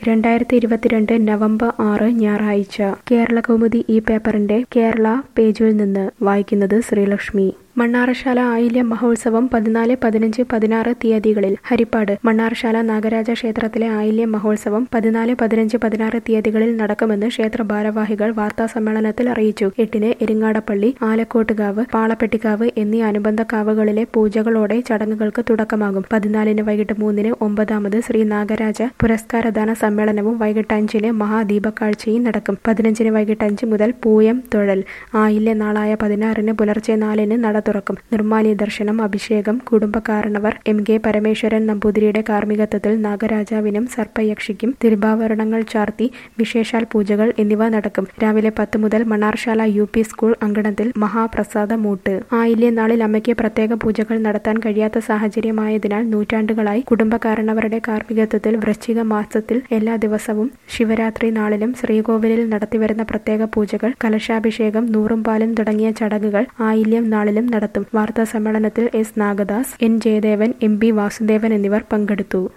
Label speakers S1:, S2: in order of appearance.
S1: രണ്ടായിരത്തി ഇരുപത്തിരണ്ട് നവംബർ ആറ് ഞായറാഴ്ച കേരള കൗമുദി ഈ പേപ്പറിന്റെ കേരള പേജിൽ നിന്ന് വായിക്കുന്നത് ശ്രീലക്ഷ്മി മണ്ണാറശാല ആയില്യം മഹോത്സവം പതിനാല് പതിനഞ്ച് പതിനാറ് തീയതികളിൽ ഹരിപ്പാട് മണ്ണാറശാല നാഗരാജ ക്ഷേത്രത്തിലെ ആയില്യം മഹോത്സവം പതിനാല് പതിനഞ്ച് പതിനാറ് തീയതികളിൽ നടക്കുമെന്ന് ക്ഷേത്ര ഭാരവാഹികൾ വാർത്താ സമ്മേളനത്തിൽ അറിയിച്ചു എട്ടിന് എരിങ്ങാടപ്പള്ളി ആലക്കോട്ടുകാവ് പാളപ്പെട്ടിക്കാവ് എന്നീ അനുബന്ധ കാവുകളിലെ പൂജകളോടെ ചടങ്ങുകൾക്ക് തുടക്കമാകും പതിനാലിന് വൈകിട്ട് മൂന്നിന് ഒമ്പതാമത് ശ്രീ നാഗരാജ പുരസ്കാരദാന സമ്മേളനവും വൈകിട്ട് അഞ്ചിന് മഹാദീപക്കാഴ്ചയും നടക്കും പതിനഞ്ചിന് വൈകിട്ട് അഞ്ച് മുതൽ പൂയം തൊഴൽ ആയില്യ നാളായ പതിനാറിന് പുലർച്ചെ നാലിന് നട തുറക്കും നിർമ്മാല്യ ദർശനം അഭിഷേകം കുടുംബകാരണവർ എം കെ പരമേശ്വരൻ നമ്പൂതിരിയുടെ കാർമ്മികത്വത്തിൽ നാഗരാജാവിനും സർപ്പയക്ഷിക്കും തിരുവാഭരണങ്ങൾ ചാർത്തി വിശേഷാൽ പൂജകൾ എന്നിവ നടക്കും രാവിലെ പത്ത് മുതൽ മണ്ണാർശാല യു പി സ്കൂൾ അങ്കണത്തിൽ മഹാപ്രസാദ മൂട്ട് ആയില്യ നാളിൽ അമ്മയ്ക്ക് പ്രത്യേക പൂജകൾ നടത്താൻ കഴിയാത്ത സാഹചര്യമായതിനാൽ നൂറ്റാണ്ടുകളായി കുടുംബകാരണവരുടെ കാർമ്മികത്വത്തിൽ വൃശ്ചിക മാസത്തിൽ എല്ലാ ദിവസവും ശിവരാത്രി നാളിലും ശ്രീകോവിലിൽ നടത്തിവരുന്ന പ്രത്യേക പൂജകൾ കലശാഭിഷേകം നൂറും പാലും തുടങ്ങിയ ചടങ്ങുകൾ ആയില്യം നാളിലും നടത്തും വാർത്താ സമ്മേളനത്തിൽ S Nagadas N Jayadevan M P Vasudevan എന്നിവർ പങ്കെടുത്തു